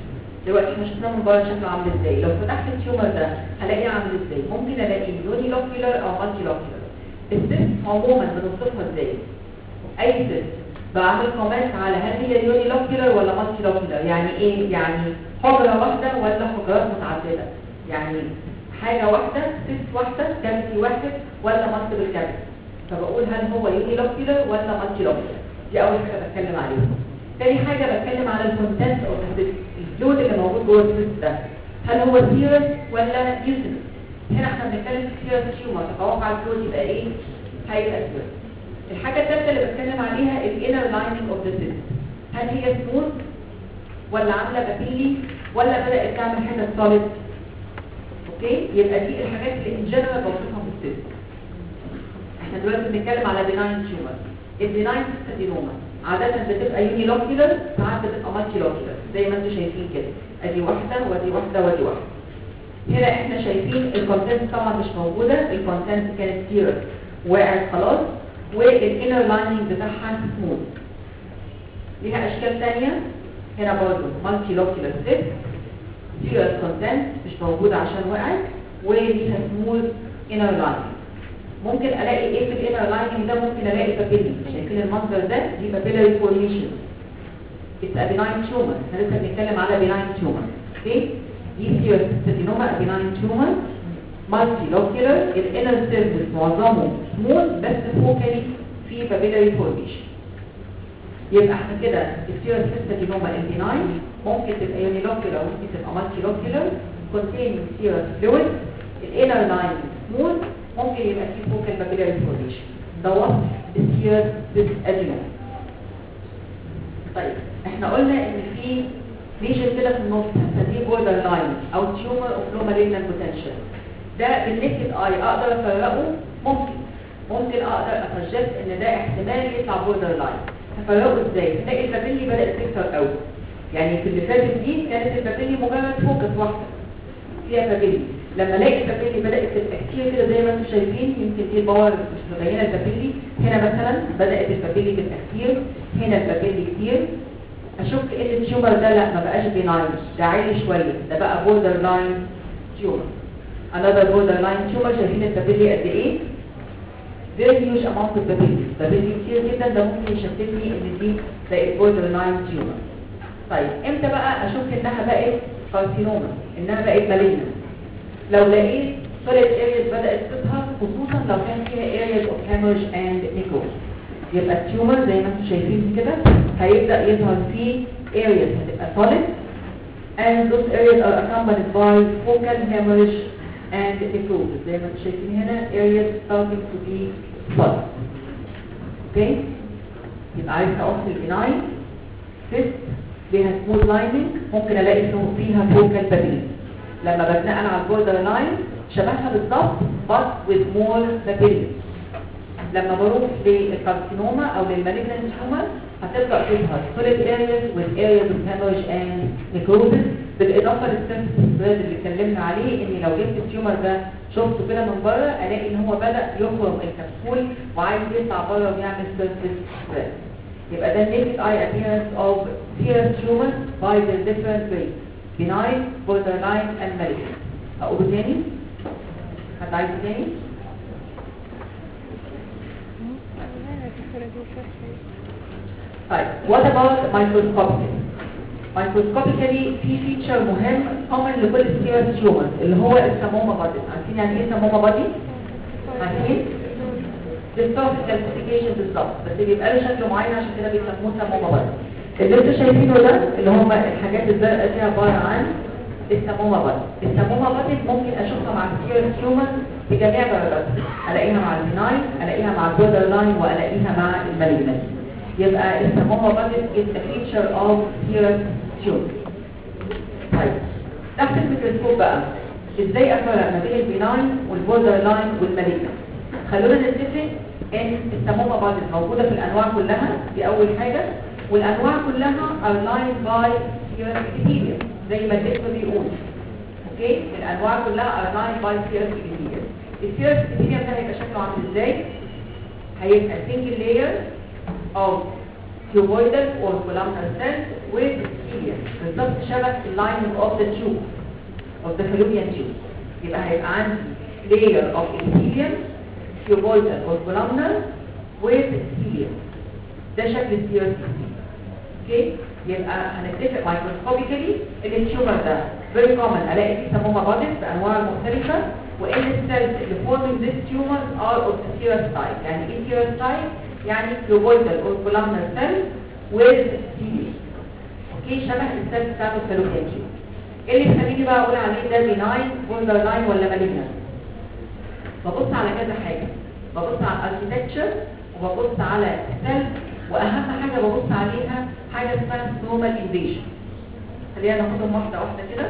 دلوقتي احنا شفناه من بره شكله عامل ازاي لو فتحت التيومر ده هلاقيه عامل ازاي ممكن الاقيه يوني لوكيولر او مالتي لوكيولر السيست عموما بنوصفها ازاي اي سيست بعمل كومنت على هل هي يوني لوكيولر ولا مالتي لوكيولر يعني ايه يعني حجره واحده ولا حجرات متعدده يعني حاجه واحده سيست واحده كافيتي واحد ولا مالتيبل كافيتي فبقول هل هو يوني لوكيولر ولا مالتي لوكيولر دي اول حاجه بتكلم عليها تاني حاجه بتكلم على الكونتنت اوف الفلويد اللي موجود جوه السيست ده هل هو سيرس ولا يوزن هنا احنا بنتكلم في سيرس تيومر تتوقع الفلويد يبقى ايه هيبقى سيرس الحاجه الثالثه اللي بتكلم عليها الانر لايننج اوف ذا سيست هل هي سموث ولا عامله بابيلي ولا بدات تعمل حاجه سوليد اوكي يبقى دي الحاجات اللي ان جنرال بوصفها في السيست احنا دلوقتي بنتكلم على بناين تيومر البناين سيستادينوما عادة بتبقى يوني لوكيولر ساعات بتبقى مالتي لوكيولر زي ما انتم شايفين كده ادي واحدة ودي واحدة ودي واحدة هنا احنا شايفين الكونتنت طبعا مش موجودة الكونتنت كانت سيرس وقعت خلاص والانر لايننج بتاعها سموث ليها اشكال تانية هنا برضه مالتي لوكيولر سيست سيرس كونتنت مش موجودة عشان وقعت وليها سموث انر لايننج ممكن الاقي ايه في الانر لايننج ده ممكن الاقي بابيلي شايفين المنظر ده دي بابيلاري فورميشن اتس ا بناين تيومر احنا لسه بنتكلم على بناين تيومر اوكي دي سيرستينوما بناين تيومر مالتي لوكيولر الانر سيرفيس معظمه سمول بس فوكالي في بابيلاري فورميشن يبقى احنا كده السيرستينوما البناين ممكن تبقى يوني لوكيولر ممكن تبقى مالتي لوكيولر containing serous fluid الانر لاين سمول ممكن يبقى فيه فوكال بابيلاري فورميشن ده وصف السير ديس ادينوم طيب احنا قلنا ان في ليجن كده في النص هنسميه بوردر لاين او تيومر اوف لو مالجنال بوتنشال ده بالنكد اي اقدر افرقه ممكن ممكن اقدر افجست ان ده احتمال يطلع بوردر لاين هفرقه ازاي تلاقي البابيلي بدات تكتر قوي يعني في اللي فاتت دي كانت البابيلي مجرد فوكس واحده فيها بابيلي لما الاقي البابيلي بدات تبقى كتير كده زي ما انتم شايفين يمكن دي الباور مش مبينه البابيلي هنا مثلا بدات البابيلي تبقى كتير هنا البابيلي كتير اشك ان التيومر ده لا ما بقاش بيناين ده عالي شويه ده بقى بوردر لاين تيومر another border line tumor شايفين البابيلي قد ايه very huge amount of babili babili كتير جدا ده ممكن يشتتني ان دي بقت border line tumor طيب امتى بقى اشك انها بقت كارسينوما انها بقت مالينا لو لقيت solid areas بدأت تظهر خصوصا لو كان فيها areas of hemorrhage and necrosis يبقى التيومر زي ما انتم شايفين كده هيبدأ يظهر فيه areas هتبقى solid and those areas are accompanied by focal hemorrhage and necrosis زي ما انتم شايفين هنا areas starting to be solid اوكي يبقى عايز اوصل البناين فيست ليها سمول لايننج ممكن الاقي انه فيها فوكال بابيل لما بتنقل على البوردر لاين شبهها بالظبط but with more babili لما بروح للكارسينوما او للمالجنت تيومر هتبدا تظهر solid areas with areas of hemorrhage and necrosis بالاضافه للسيرفس سبريد اللي اتكلمنا عليه ان لو جبت التيومر ده شفته كده من بره الاقي ان هو بدا يخرم الكبسول وعايز يطلع بره ويعمل سيرفس سبريد يبقى ده naked eye appearance of serous tumors by their different grades benign, borderline and malignant اقوله تاني حد عايزه تاني طيب what about microscopically microscopically في feature مهم common لكل serous tumors اللي هو السمومة body عارفين يعني ايه سمومة body؟ عارفين؟ distorted calcification بالظبط بس بيبقى له شكل معين عشان كده بيسموه سمومة body اللي انتوا شايفينه ده اللي هم الحاجات الزرقاء دي عبارة عن السمومة بادي السمومة بادي ممكن اشوفها مع السيرس تيومر بجميع درجاتها الاقيها مع البناين الاقيها مع البوردر لاين والاقيها مع المالجنس يبقى السمومة بادي is a feature of serous tumor طيب تحت الميكروسكوب بقى ازاي افرق ما بين البناين والبوردر لاين والمالجنس خلونا نتفق ان السمومة بادي موجودة في الانواع كلها دي اول حاجة والانواع كلها are lined by serous epithelium زي ما الاسم بيقول اوكي الانواع كلها are lined by serous epithelium السيرس epithelium ده هيبقى شكله عامل ازاي هيبقى single layer of cuboidal or columnar cells with cilia بالظبط شبه اللاين of the tube of the fallopian tube يبقى هيبقى عندي layer of epithelium cuboidal or columnar with cilia ده شكل السيروسيس اوكي يبقى هنتفق مايكروسكوبيكالي ان التيومر ده فيري كومن الاقي فيه سمومه بادز بانواع مختلفه وان السيلز اللي فورمينج ذيس تيومر ار اوف ذا سيروس تايب يعني ايه سيروس تايب يعني كلوبويدال اور كولامنر سيل ويز سي اوكي شبه السيلز بتاعت الفالوبيان تيوب ايه اللي يخليني بقى اقول عليه ده بيناين بوردر لاين ولا مالجنت ببص على كذا حاجه ببص على الاركيتكتشر وببص على السيلز واهم حاجه ببص عليها حاجه اسمها سترومال انفيجن خلينا ناخدهم واحده واحده كده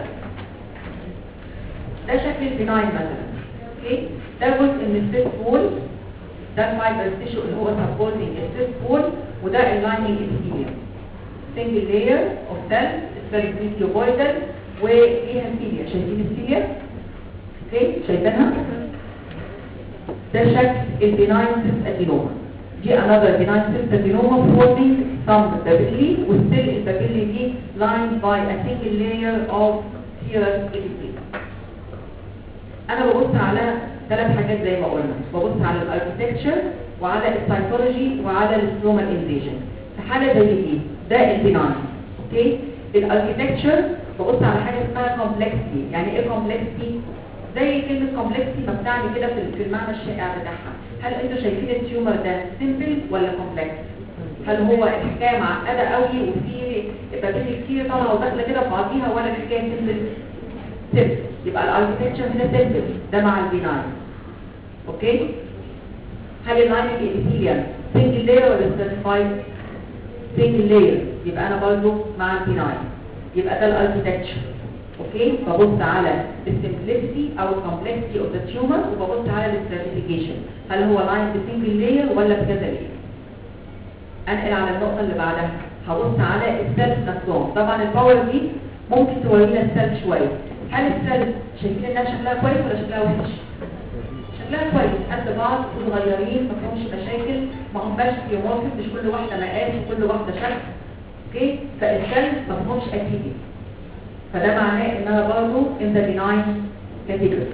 ده شكل البناين مثلا اوكي ده جزء من السيست وول ده الفايبر تيشو اللي هو سبورتنج السيست وول وده اللايننج ابيثيليوم سنجل لاير اوف سيل سيل كيوبويدال وليها سيليا شايفين السيليا اوكي شايفينها ده شكل البناين سيست ادينوما دي another benign cyst adenoma forming some papilli وstill البابيلي دي lined by a single layer of serous epithelium انا ببص على ثلاث حاجات زي ما قلنا ببص على الاركتكتشر وعلى السايكولوجي وعلى السترومال انفيجن في حاله زي دي ده البناين اوكي الاركتكتشر ببص على حاجه اسمها كومبلكسيتي يعني ايه كومبلكسيتي زي كلمه كومبلكسيتي بتاعني كده في المعنى الشائع بتاعها هل انتوا شايفين التيومر ده سيمبل ولا كومبلكس هل هو الحكايه معقده قوي وفي بابيلي كتير طالعه وداخله كده في بعضيها ولا الحكايه سيمبل سيمبل يبقى الاركتكتشر هنا سيمبل ده مع البناين اوكي هل اللاين الابيثيليوم سنجل لاير ولا ستراتيفايد سنجل لاير يبقى انا برضو مع البناين يبقى ده الاركتكتشر اوكي ببص على السمبلسيتي او الكومبلكسيتي اوف ذا تيومر وببص على الاستراتيفيكيشن هل هو لاين بسنجل لاير ولا بكذا لاير انقل على النقطه اللي بعدها هبص على السيلز نفسهم طبعا الباور دي ممكن تورينا السيل شويه هل السيل شايفين انها شكلها كويس ولا شكلها وحش شكلها كويس قد بعض صغيرين ما فيهمش مشاكل ما هماش بيومورفيك مش كل واحده مقاس وكل واحده شكل اوكي فالسيل ما فيهمش اكيدي فده معناه انها برضه in the benign category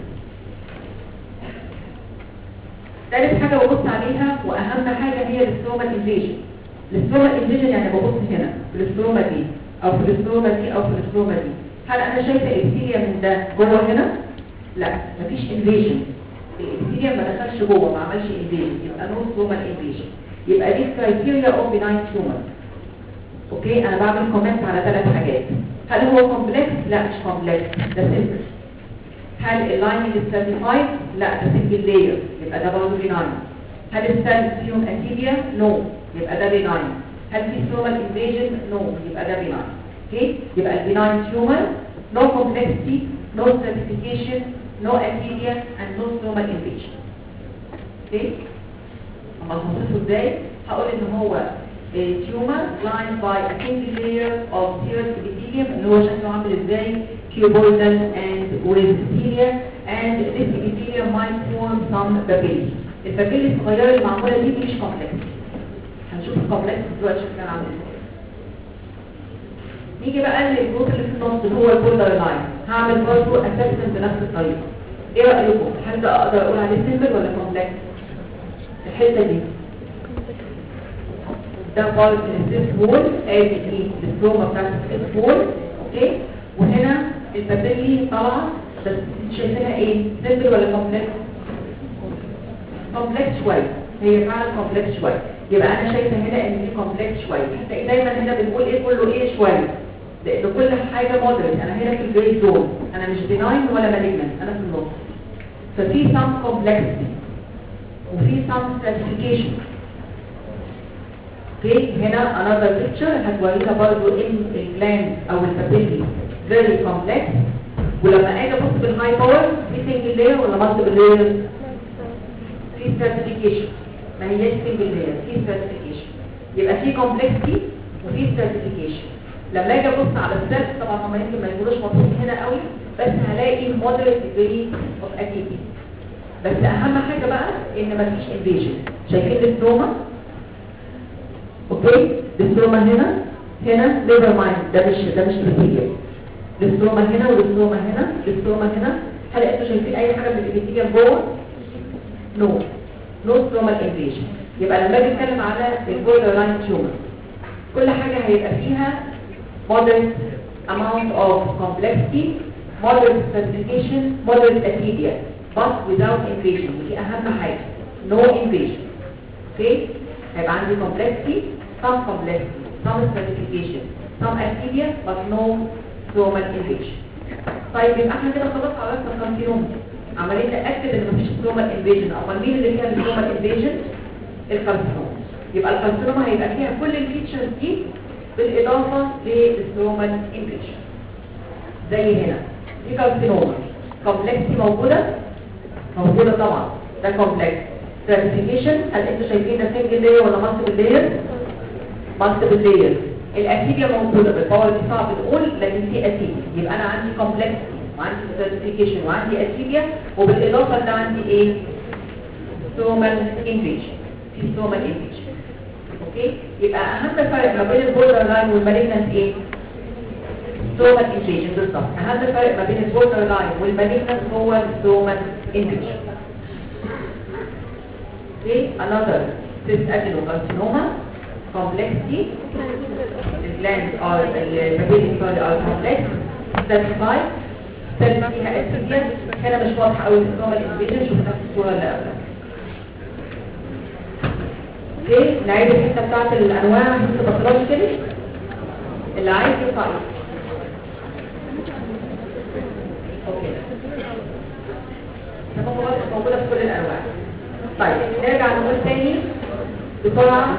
ثالث حاجة ببص عليها واهم حاجة هي الاستروما انفيجن الاستروما انفيجن يعني ببص هنا في الاستروما دي او في الاستروما دي او في الاستروما دي هل انا شايفة الابثيليا من ده جوه هنا لا مفيش انفيجن الابثيليا ما دخلش جوه ما عملش انفيجن يبقى نو ستروما انفيجن يبقى دي كرايتيريا اوف بناين تيومر اوكي انا بعمل كومنت على ثلاث حاجات هل هو كومبلكس لا مش كومبلكس ده سيمبل هل اللايننج سيرتيفايد لا ده سنجل لاير يبقى ده برضه بيناين هل السيلز فيهم اتيبيا نو يبقى ده بيناين هل في سترومال انفيجن نو يبقى ده بيناين اوكي يبقى البيناين تيومر نو كومبلكسيتي نو سيرتيفيكيشن نو اتيبيا اند نو سترومال انفيجن اوكي اما هنوصفه ازاي هقول ان هو a tumor lined by a single layer of serous epithelium اللي هو شكله عامل ازاي cuboidal and with cilia and this epithelium might form some papillae البابيلي الصغيرة اللي معمولة دي مش كومبلكس هنشوف الكومبلكس دلوقتي شكلها عامل ازاي نيجي بقى للجروب اللي في النص اللي هو البوردر لاين هعمل برضه اسسمنت بنفس الطريقة ايه رأيكم؟ هل ده اقدر اقول عليه سيمبل ولا كومبلكس؟ الحتة دي ده بارت من السيس وول ادي دي الستروما بتاعت السيس وول اوكي وهنا البابيلي طالعه بس شايفينها ايه سيمبل ولا كومبلكس كومبلكس شويه هي فعلا كومبلكس شويه يبقى انا شايفه هنا ان دي كومبلكس شويه هتلاقي دايما هنا بنقول ايه كله ايه شويه لان كل حاجه مودريت انا هنا في الجري زون انا مش بناين ولا مالجنت انا في النص ففي سام كومبلكسيتي وفي سام stratification اوكي هنا another picture هتورينا برضو ان الجلاند او البابيلي very complex ولما اجي ابص بالهاي باور في سنجل لاير ولا مالتيبل لاير في stratification ما هياش سنجل لاير في stratification يبقى في complexity وفي stratification لما اجي ابص على السيلز طبعا هم يمكن ما يقولوش مطلوب هنا قوي بس هلاقي moderate degree of activity بس اهم حاجه بقى ان مفيش invasion شايفين الستروما اوكي الاستروما هنا هنا نيفر مايند ده مش ده مش ابيثيليوم الاستروما هنا والاستروما هنا الاستروما هنا هل انتوا شايفين اي حاجه من الابيثيليوم جوه نو نو سترومال انفيجن يبقى لما اجي اتكلم على البوردر لاين تيومر كل حاجه هيبقى فيها moderate amount of complexity moderate stratification moderate acidity but without invasion دي اهم حاجه no invasion اوكي هيبقى عندي complexity some complexity some stratification some acidity but no stromal invasion طيب يبقى احنا كده خلاص عرفنا الكارسينوما عمالين ناكد ان مفيش سترومال انفيجن امال مين اللي فيها سترومال انفيجن الكارسينوما يبقى الكارسينوما هيبقى فيها كل الفيتشرز دي بالاضافه للسترومال انفيجن زي هنا دي كارسينوما كومبلكسي موجوده موجوده طبعا ده كومبلكس stratification هل انتوا شايفين ده سنجل لاير ولا مالتيبل لاير مالتيبل لاير الاسيديا موجوده بالباور دي صعب نقول لكن في اسيديا يبقى انا عندي كومبلكس وعندي stratification وعندي اسيديا وبالاضافه ده عندي ايه سترومال انفيجن في سترومال انفيجن اوكي يبقى اهم فرق ما بين البوردر لاين والمالجنت ايه سترومال انفيجن بالظبط اهم فرق ما بين البوردر لاين والمالجنت هو السترومال انفيجن اوكي another cis adenocarcinoma complexity the glands are the papillary sorry are complex stratified cells فيها اسيديا هنا مش واضحه قوي السترومال انفيجن شوفنا في الصوره اللي قبلها اوكي نعيد الحته بتاعت الانواع حته باثولوجيكال اللي عايز يطلع اوكي تمام موجوده في كل الانواع طيب نرجع نقول تاني بسرعه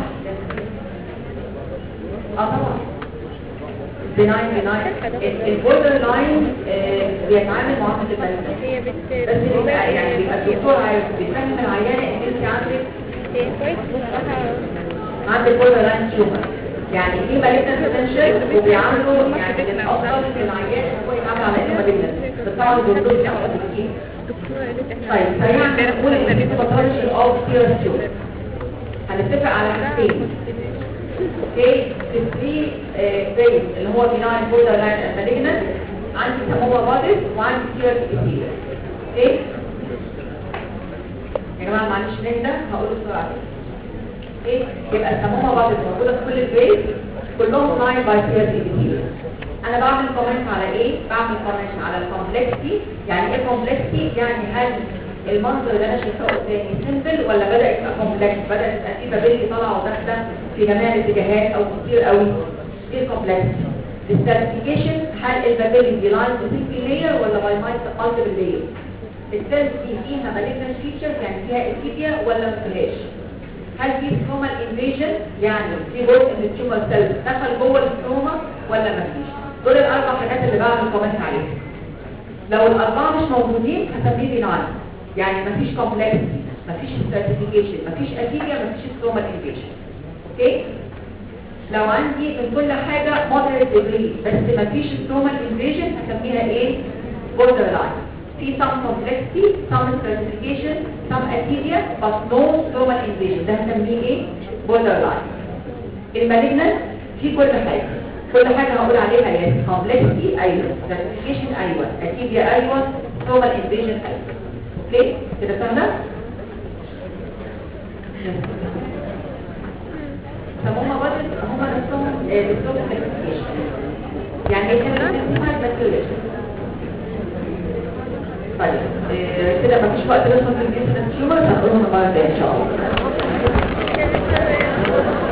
اه طبعا بناين بناين البوردر لاين بيتعامل معامله المريض هي بت بس بيبقى يعني بيبقى الدكتور عايز بيفهم العيانه ان انت عندك هي كويس بصراحة عندك بوردر لاين تيومر يعني في مالجنت بوتنشال وبيعاملوا يعني الافضل في العيان ان هو يتعامل على انه مالجنت بس طبعا الدكتور بياخد بكتير الدكتورة قالت احنا طيب سريعا نقول ان في بطرش اوف سيرس تيومر هنتفق على حاجتين اوكي في فيز اللي هو بناء بوردر لاين مالجنت عندي سمومه بادس وعندي سيرس كتير اوكي يا جماعه معلش نهدى هقول بسرعه ايه يبقى السمومه بادس موجوده في كل الفيز كلهم لاين باي سيرس كتير انا بعمل كومنت على ايه بعمل كومنت على الكومبلكسيتي يعني ايه كومبلكسيتي يعني هل المنظر اللي انا شايفاه قدامي سيمبل ولا بدا يبقى كومبلكس بدا يبقى في بابيلي طالعه وداخله في جميع الاتجاهات او كتير قوي دي الكومبلكسيتي الستاتيفيكيشن هل البابيلي دي لاين بسنجل لاير ولا باي مالتيبل لاير السيلز دي فيها مالجنت فيتشرز يعني فيها اسيديا ولا ما فيهاش هل في سترومال انفيجن يعني في جزء من التيومر سيلز دخل جوه الستروما ولا ما فيش دول الاربع حاجات اللي بعمل كومنت عليهم لو الاربعه مش موجودين هسميه بيناين يعني مفيش كومبلكسيتي مفيش ستراتيفيكيشن مفيش اسيديا مفيش سترومال انفيجن اوكي لو عندي من كل حاجه مودريت ديجري بس مفيش سترومال انفيجن هسميها ايه بوردر لاين في some complexity some stratification some acidia but no stromal invasion ده هسميه ايه border line المالجنت في كل حاجه كل حاجة هقول عليها يا complexity ايوه stratification ايوه acidia ايوه stromal invasion ايوه اوكي كده فاهمة؟ فهم برضه هم نفسهم دكتور classification يعني هي كمان اسمها الماتيريال طيب آه، كده مفيش وقت ندخل في الجسم التيومر هنقولهم المرة الجاية ان شاء الله